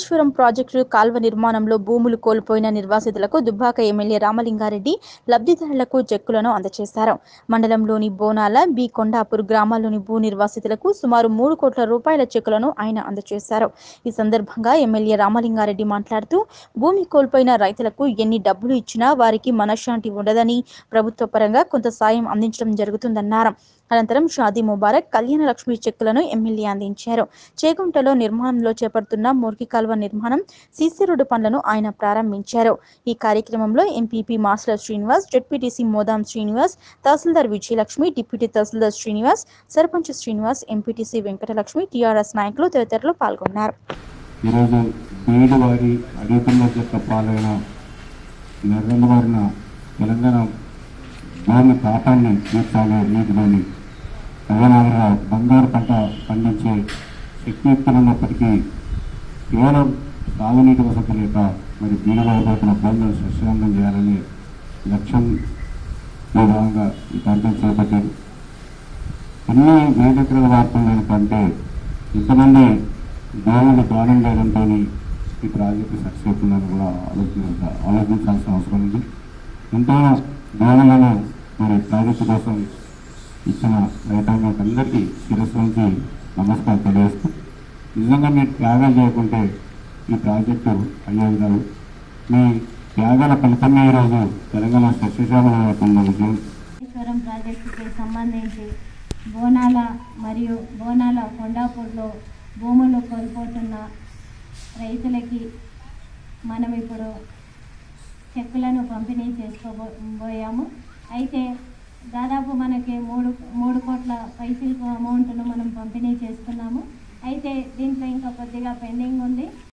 Kaleshwaram project కాల్వ నిర్మాణంలో భూములు కోల్పోయిన నిర్వాసితులకు దుబ్బాక ఎమ్మెల్యే రామలింగారెడ్డి లబ్ధిదారులకు చెక్కులను అందజేశారు మండలంలోని బోనాల బి కొండాపూర్ గ్రామాల్లోని భూ నిర్వాసితులకు సుమారు మూడు కోట్ల రూపాయల చెక్కులను ఆయన అందజేశారు ఈ సందర్భంగా ఎమ్మెల్యే రామలింగారెడ్డి మాట్లాడుతూ భూమి కోల్పోయిన రైతులకు ఎన్ని డబ్బులు ఇచ్చినా వారికి మనశ్శాంతి ఉండదని ప్రభుత్వ పరంగా కొంత సాయం అందించడం జరుగుతుందన్నారు అనంతరం షాదీ ముబారక్ కళ్యాణ లక్ష్మి చెక్కులను ఎమ్మెల్యే అందించారు చేగుంటలో నిర్మాణంలో చేపడుతున్న మురికి కాల్వ నిర్మాణం సీసీ రోడ్డు పనులను ఆయన ప్రారంభించారు ఈ కార్యక్రమంలో MPP master Srinivas ZPTC Modam Srinivas తహసీల్దార్ విజయలక్ష్మి డిప్యూటీ తహసీల్దార్ శ్రీనివాస్ సర్పంచ్ శ్రీనివాస్ ఎంపీటీసీ వెంకటలక్ష్మి టీఆర్ఎస్ నాయకులు తదితరులు పాల్గొన్నారు ఈరోజు బీడు వారి అడిగితున్న యొక్క పాలైన నరేంద్ర వారిన తెలంగాణ భూమి కాపాన్ని తీర్చాలి నీటిలోని ప్రధానంగా బంగారు పంట పండించే శక్తియుక్తులు ఉన్నప్పటికీ కేవలం తాగునీటి వసతి లేక మరి బీడు వారిపోతున్న భూములను సస్యవంతం చేయాలని లక్ష్యం భాగంగా ఈ కార్యక్రమం చేపట్టారు అన్ని వేదికల వార్తలు కంటే ఇంతమంది దేవుడు దానం చేయడంతో ఈ ప్రాజెక్టు సక్సెస్ అవుతుందని కూడా ఆలోచించ ఆలోచించాల్సిన అవసరం ఉంది ఎంతో దేవులను మరి ప్రాజెక్టు కోసం ఇచ్చిన రైతాంగానికి అందరికీ శిరస్సు నుంచి నమస్కారం తెలియజేస్తూ నిజంగా మీరు త్యాగాలు చేయకుంటే ఈ ప్రాజెక్టు అయ్యేది కాదు మీ త్యాగాల ఫలితమే ఈరోజు తెలంగాణ సస్యశ్యామలం అవుతున్న విజయం కాళేశ్వరం ప్రాజెక్టుకి సంబంధించి బోనాల మరియు బోనాల కొండాపూర్లో భూములు కోల్పోతున్న రైతులకి మనం ఇప్పుడు చెక్కులను పంపిణీ చేసుకోబోయాము అయితే దాదాపు మనకి మూడు మూడు కోట్ల పైసలకు అమౌంట్ను మనం పంపిణీ చేస్తున్నాము అయితే దీంట్లో ఇంకా కొద్దిగా పెండింగ్ ఉంది